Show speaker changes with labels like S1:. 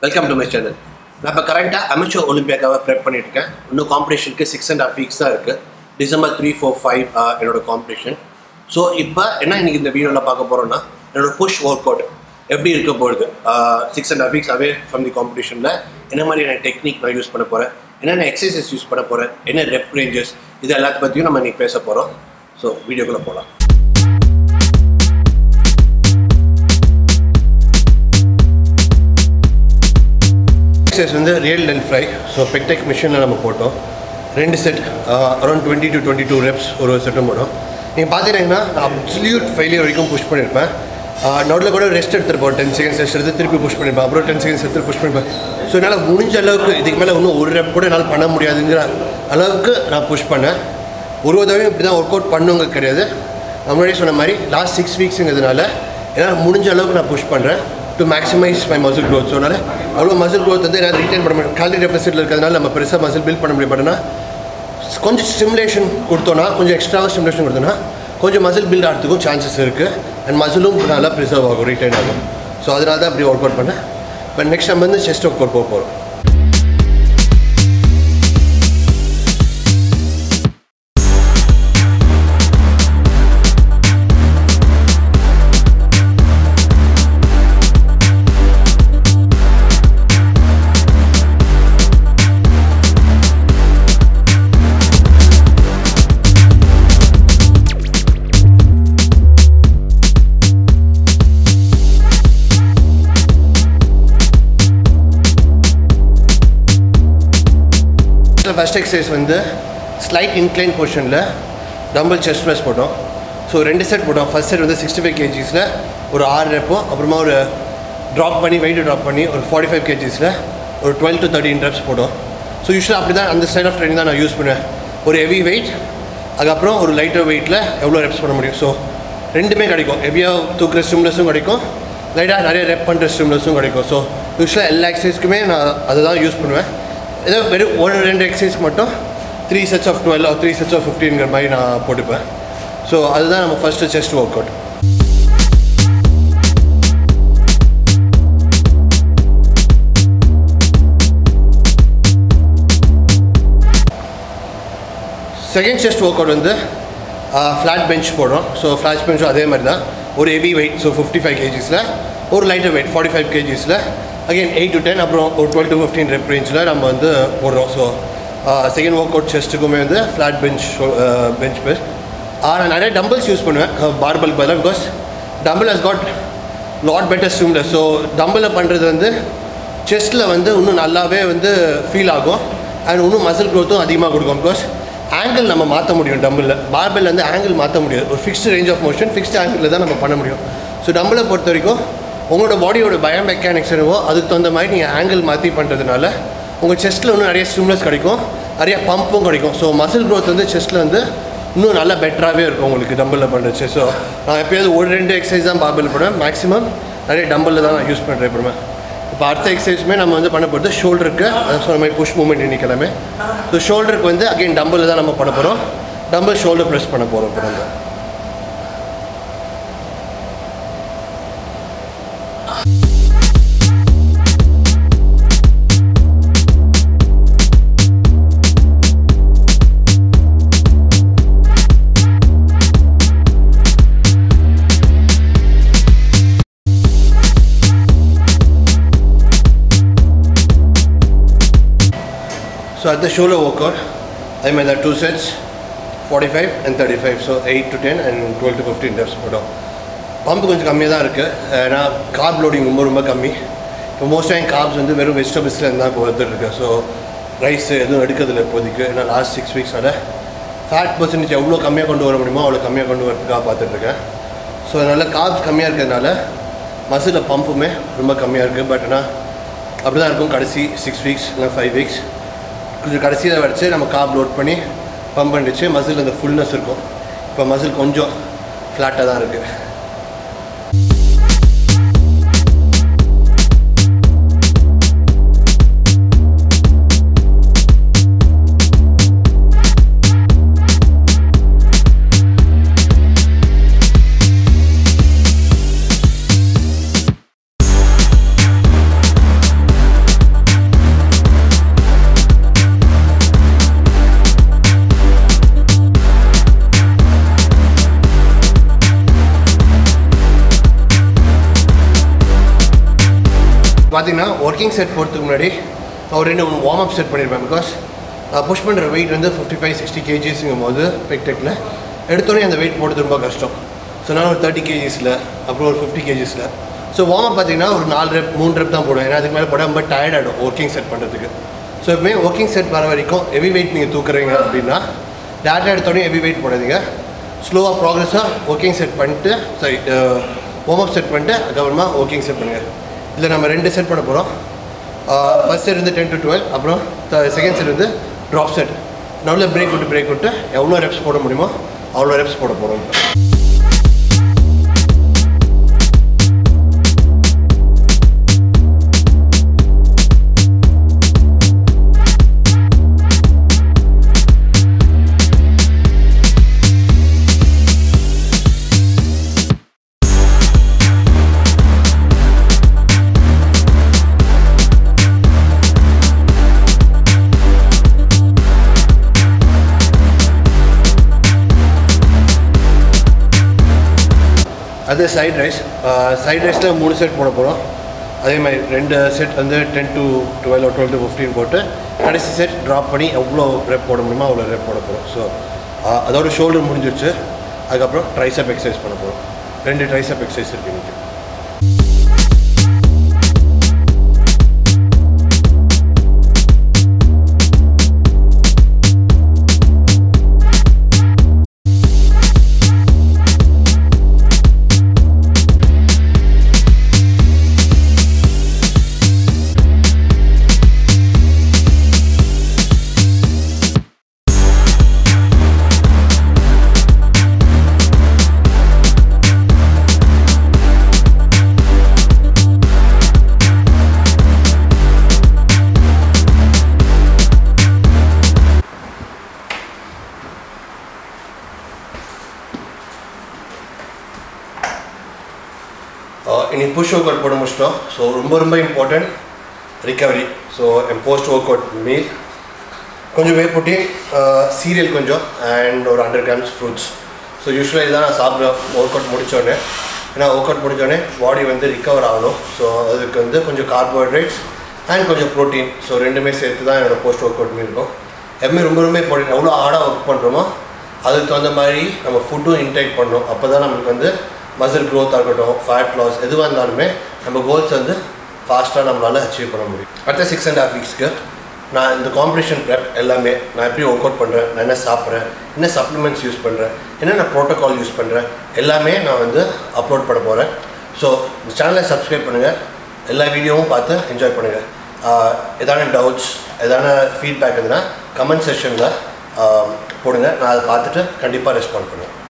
S1: Welcome to my channel நான் இப்போ கரெக்டாக அமெச்சூர் ஒலிம்பியாக்காக ப்ரெப் பண்ணிட்டு இருக்கேன் இன்னும் காம்படிஷனுக்கு சிக்ஸ் அண்ட் ஹாஃப் வீக்ஸ் தான் இருக்குது டிசம்பர் த்ரீ ஃபோர் ஃபைவ் என்னோட காம்படிஷன் ஸோ இப்போ என்ன இன்னைக்கு இந்த வீடியோவில் பார்க்க போகிறோன்னா என்னோட புஷ் ஒர்க் அவுட் எப்படி இருக்க போகுது six and half weeks away from the காம்படிஷனில் என்ன மாதிரியான டெக்னிக் நான் யூஸ் பண்ண போகிறேன் என்னென்ன எக்ஸசைஸ் யூஸ் பண்ண போகிறேன் என்ன ரெப் ரேஞ்சஸ் இது எல்லாத்த பற்றியும் நம்ம இன்னைக்கு பேச போகிறோம் ஸோ வீடியோக்குள்ளே போகலாம் எக்ஸசைஸ் வந்து rear delt fly so pec deck மிஷினில் நம்ம போட்டோம் ரெண்டு set around twenty to twenty two reps ஒரு ஒரு செட்டும் போடும் நீங்கள் பார்த்தீங்கன்னா நான் அப்சல்யூட் ஃபெயிலியர் வரைக்கும் புஷ் பண்ணியிருப்பேன் நோட்டில் கூட ரெஸ்ட் எடுத்துருப்போம் டென் செகண்ட்ஸ் ரெஸ்ட் எடுத்து திருப்பி புஷ் பண்ணியிருப்பேன் அப்புறம் டென் செகண்ட்ஸ் எடுத்து புஷ் பண்ணியிருப்பேன் ஸோ என்னால் முடிஞ்ச அளவுக்கு இதுக்கு மேலே இன்னும் ஒரு ரெப் கூட என்னால் பண்ண முடியாதுங்கிற அளவுக்கு நான் புஷ் பண்ணேன் ஒரு ஒரு தடவையும் இப்படி தான் ஒர்க் அவுட் பண்ணுங்க கிடையாது நான் முன்னாடி சொன்ன மாதிரி லாஸ்ட் சிக்ஸ் வீக்ஸுங்கிறதுனால என்னால் முடிஞ்ச அளவுக்கு நான் புஷ் பண்ணுறேன் to maximise my muscle growth so அதனால் அவ்வளோ மசில் க்ரோத் வந்து என்னால் ரீட்டைன் பண்ண முடியும் கேலரி டெபிசிட்டில் இருக்கிறதுனால நம்ம பெருசாக மசில் பில்ட் பண்ண முடியும் பட்னா கொஞ்சம் ஸ்டிமுலேஷன் கொடுத்தோன்னா கொஞ்சம் எக்ஸ்ட்ராவாக ஸ்டிமுலேஷன் கொடுத்தோன்னா கொஞ்சம் மசில் பில்ட் ஆகிறதுக்கும் சான்சஸ் இருக்குது அண்ட் மசிலும் நல்லா ப்ரிசர்வ் ஆகும் ரீட்டைன் ஆகும் ஸோ அதனால தான் அப்படி ஒர்க் அவுட் பண்ணேன் இப்போ நெக்ஸ்ட் நம்ம வந்து செஸ்ட் ஒர்க் அவுட் போக போகிறோம் ஃபஸ்ட் எக்ஸசைஸ் வந்து ஸ்லைட் இன்க்ளைன் பொசிஷனில் டம்பிள் செஸ்ட் ப்ரெஸ் போட்டோம் ஸோ ரெண்டு செட் போட்டோம் ஃபஸ்ட் செட் வந்து சிக்ஸ்டி ஃபைவ் கேஜிஸில் ஒரு ஆறு ரெப்போம் அப்புறமா ஒரு ட்ராப் பண்ணி வெயிட்டு ட்ராப் பண்ணி ஒரு ஃபார்ட்டி ஃபைவ் கேஜிஸில் ஒரு டுவெல் டு தேர்ட்டின் ரெப்ஸ் போட்டோம் ஸோ யூஸ்வலாக அப்படி தான் அந்த ஸ்டைல் ஆஃப் ட்ரைனிங் தான் நான் யூஸ் பண்ணுவேன் ஒரு ஹெவி வெயிட் அதுக்கப்புறம் ஒரு லைட்டர் வெயிட்டில் எவ்வளோ ரெப்ஸ் பண்ண முடியும் ஸோ ரெண்டுமே கிடைக்கும் ஹெவியாக தூக்குற ஸ்டிம்லஸும் கிடைக்கும் லைட்டாக நிறைய ரெப் பண்ணுற ஸ்டிம்லஸும் கிடைக்கும் ஸோ யூஸ்வலாக எல்லா எக்ஸசைஸ்க்குமே நான் அதை தான் யூஸ் பண்ணுவேன் ஏதோ வெறும் ஒரு ரெண்டு எக்ஸசைஸ்க்கு மட்டும் three sets of twelve three sets of ஃபிஃப்டீன்கிற மாதிரி நான் போட்டுப்பேன் ஸோ அதுதான் நம்ம first chest work out second chest work out வந்து ஃப்ளாட் பெஞ்ச் போடுறோம் ஸோ ஃப்ளாட் பெஞ்சும் அதே மாதிரி தான் ஒரு heavy weight so fifty five கேஜிஸில் ஒரு லைட்டர் வெயிட் ஃபார்ட்டி ஃபைவ் கேஜிஸில் அகைன் எயிட் டு டென் அப்புறம் ஒரு டுவெல் டு ஃபிஃப்டீன் ரெப் ரேஞ்சில் நம்ம வந்து போடுறோம் ஸோ செகண்ட் ஒர்க் அவுட் செஸ்ட்டுக்குமே வந்து ஃப்ளாட் பெஞ்ச் பெஞ்ச் பெஸ்ட் நான் நிறைய டம்பிள்ஸ் யூஸ் பண்ணுவேன் பார்பல் பதிலாக because dumbbell has got lot better stimulus so டம்பிளில் பண்ணுறது வந்து செஸ்ட்டில் வந்து இன்னும் நல்லாவே வந்து ஃபீல் ஆகும் அண்ட் இன்னும் மசில் க்ரோத்தும் அதிகமாக கொடுக்கும் பிகாஸ் ஆங்கிள் நம்ம மாற்ற முடியும் டம்பிளில் பார்பெல் வந்து ஆங்கிள் மாற்ற முடியாது ஒரு fixed range of motion fixed ஆங்கிளில் தான் நம்ம பண்ண முடியும் ஸோ டம்பிளை பொறுத்த வரைக்கும் உங்களோட பாடியோட பயோமெக்கானிக்ஸ் என்னவோ அதுக்கு தகுந்த மாதிரி நீங்கள் ஆங்கிள் மாற்றி பண்ணுறதுனால உங்கள் செஸ்ட்டில் இன்னும் நிறைய ஸ்டிம்லஸ் கிடைக்கும் நிறைய பம்பும் கிடைக்கும் ஸோ மசில் க்ரோத் வந்து செஸ்ட்டில் வந்து இன்னும் நல்லா பெட்டராகவே இருக்கும் உங்களுக்கு டம்பிளில் பண்ணுறது ஸோ நான் எப்போயாவது ஒரு ரெண்டு எக்ஸசைஸ் தான் பாபிள் பண்ணுவேன் மேக்ஸிமம் நிறைய டம்பிளில் தான் நான் யூஸ் பண்ண ட்ரை பண்ணுவேன் இப்போ அடுத்த எக்ஸசைஸுமே நம்ம வந்து பண்ண போகிறது ஷோல்டருக்கு அது சொன்ன மாதிரி புஷ் மூமெண்ட் இன்னைக்கு எல்லாமே ஸோ ஷோல்டருக்கு வந்து அகைன் டம்பிள் தான் நம்ம பண்ண போகிறோம் டம்பிள் ஷோல்டர் ப்ரெஸ் பண்ண போகிறோம் இப்போ நம்ம So at the shoulder workout, I made the two sets, 45 and 35. So 8 to 10 and 12 to 15 reps போட்டோம் பம்ப் கொஞ்சம் கம்மியாக தான் இருக்குது ஏன்னா கார்ப் லோடிங் ரொம்ப ரொம்ப கம்மி இப்போ மோஸ்ட்டாக என் கார்ப்ஸ் வந்து வெறும் வெஜிடபிள்ஸில் இருந்தால் இப்போ வந்துருக்கு ஸோ ரைஸ் எதுவும் எடுக்கிறதில்ல இப்போதைக்கு ஏன்னா லாஸ்ட் சிக்ஸ் வீக்ஸோட ஃபேட் பர்சன்டேஜ் எவ்வளோ கம்மியாக கொண்டு வர முடியுமோ அவ்வளோ கம்மியாக கொண்டு வரதுக்காக பார்த்துட்ருக்கேன் ஸோ அதனால் கார்ப்ஸ் கம்மியாக இருக்கிறதுனால மசிலில் பம்புமே ரொம்ப கம்மியாக இருக்குது பட் ஆனால் அப்படி தான் இருக்கும் கடைசி சிக்ஸ் வீக்ஸ் இல்லை ஃபைவ் வீக்ஸ் கொஞ்சம் கடைசியில் வச்சு நம்ம காப் லோட் பண்ணி பம்ப் பண்ணிடுச்சு மசில் அந்த ஃபுல்னஸ் இருக்கும் இப்போ மசில் கொஞ்சம் ஃப்ளாட்டாக தான் இருக்குது பார்த்தீங்கன்னா ஒர்க்கிங் செட் போகிறதுக்கு முன்னாடி நான் ஒரு ரெண்டு மூணு வார்ம் அப் செட் பண்ணியிருப்பேன் பிகாஸ் நான் புஷ் பண்ணுற வெயிட் வந்து ஃபிஃப்டி ஃபைவ் சிக்ஸ்டி கேஜிஸுங்கும் போது பெக்டெக்கில் எடுத்தோடனே அந்த வெயிட் போடுறது ரொம்ப கஷ்டம் ஸோ நான் ஒரு தேர்ட்டி கேஜிஸில் அப்புறம் ஒரு ஃபிஃப்டி கேஜிஸில் ஸோ வார்ம் அப் பார்த்தீங்கன்னா ஒரு நாலு ரெப் மூணு ரெப் தான் போடுவேன் ஏன்னா அதுக்கு மேலே போட ரொம்ப டயர்ட் ஆகிடும் ஒர்க்கிங் செட் பண்ணுறதுக்கு ஸோ எப்பவுமே ஒர்க்கிங் செட் வர வரைக்கும் ஹெவி வெயிட் நீங்கள் தூக்குறீங்க அப்படின்னா டேரக்டாக எடுத்தோடனே ஹெவி வெயிட் போடாதீங்க ஸ்லோவாக ப்ராக்ரஸாக ஒர்க்கிங் செட் பண்ணிட்டு சாரி வார்ம் அப் செட் பண்ணிட்டு அதுக்கப்புறமா ஒர்க்கிங் செட் பண்ணுங்கள் இதில் நம்ம ரெண்டு செட் பண்ண போகிறோம் ஃபஸ்ட் செட் வந்து டென் டு டுவெல் அப்புறம் செகண்ட் செட் வந்து ட்ராப் செட் நல்ல பிரேக் விட்டு பிரேக் விட்டு எவ்வளோ ரெப்ஸ் போட முடியுமோ அவ்வளோ ரெப்ஸ் போட போகிறோம் அது சைட் ரைஸ் சைட் ரைஸில் மூணு செட் போட போகிறோம் அதே மாதிரி ரெண்டு செட் வந்து ten to twelve twelve to fifteen போட்டு கடைசி செட் ட்ராப் பண்ணி எவ்வளோ ரெப் போட முடியுமோ அவ்வளோ ரெப் போட போகிறோம் ஸோ அதோட ஷோல்டர் முடிஞ்சிருச்சு அதுக்கப்புறம் ட்ரைசப் எக்ஸசைஸ் பண்ண போகிறோம் ரெண்டு ட்ரைசப் எக்ஸசைஸ் இருக்குது இன்றைக்கி இன்னைக்கு புஷ் ஒர்க் அவுட் போட முடிச்சிட்டோம் ஸோ ரொம்ப ரொம்ப இம்பார்ட்டன்ட் ரிகவரி ஸோ என் போஸ்ட் ஒர்க் அவுட் மீல் கொஞ்சம் வேப்பொட்டி சீரியல் கொஞ்சம் அண்ட் ஒரு ஹண்ட்ரட் கிராம்ஸ் ஃப்ரூட்ஸ் ஸோ யூஸ்வலாக இதுதான் நான் சாப்பிடுவேன் ஒர்க் அவுட் முடித்தோடனே ஏன்னா ஒர்க் அவுட் முடித்தோடனே பாடி வந்து ரிகவர் ஆகணும் ஸோ அதுக்கு வந்து கொஞ்சம் கார்போஹைட்ரேட்ஸ் அண்ட் கொஞ்சம் ப்ரோட்டீன் ஸோ ரெண்டுமே சேர்த்து தான் என்னோடய போஸ்ட் ஒர்க் அவுட் மீல் இருக்கும் எப்பவுமே ரொம்ப ரொம்ப இம்பார்ட்டன்ட் எவ்வளோ ஹார்டாக ஒர்க் பண்ணுறோமோ அதுக்கு தகுந்த மாதிரி நம்ம ஃபுட்டும் இன்டேக் பண்ணணும் அப்போ தான் நம்மளுக்கு வந்து மசில் க்ரோத் ஆகட்டும் ஃபேட் லாஸ் எதுவாக இருந்தாலுமே நம்ம கோல்ஸ் வந்து ஃபாஸ்ட்டாக நம்மளால் அச்சீவ் பண்ண முடியும் அடுத்த சிக்ஸ் அண்ட் ஹாஃப் வீக்ஸ்க்கு நான் இந்த காம்படிஷன் ப்ரெப் எல்லாமே நான் எப்படி ஒர்க் அவுட் பண்ணுறேன் நான் என்ன சாப்பிட்றேன் என்ன சப்ளிமெண்ட்ஸ் யூஸ் பண்ணுறேன் என்னென்ன ப்ரோட்டோகால் யூஸ் பண்ணுறேன் எல்லாமே நான் வந்து அப்லோட் பண்ண போகிறேன் ஸோ இந்த சேனலை சப்ஸ்கிரைப் பண்ணுங்கள் எல்லா வீடியோவும் பார்த்து என்ஜாய் பண்ணுங்கள் எதான டவுட்ஸ் எதான ஃபீட்பேக் இருந்தால் கமெண்ட் செஷனில் போடுங்க நான் அதை பார்த்துட்டு கண்டிப்பாக ரெஸ்பாண்ட் பண்ணுவேன்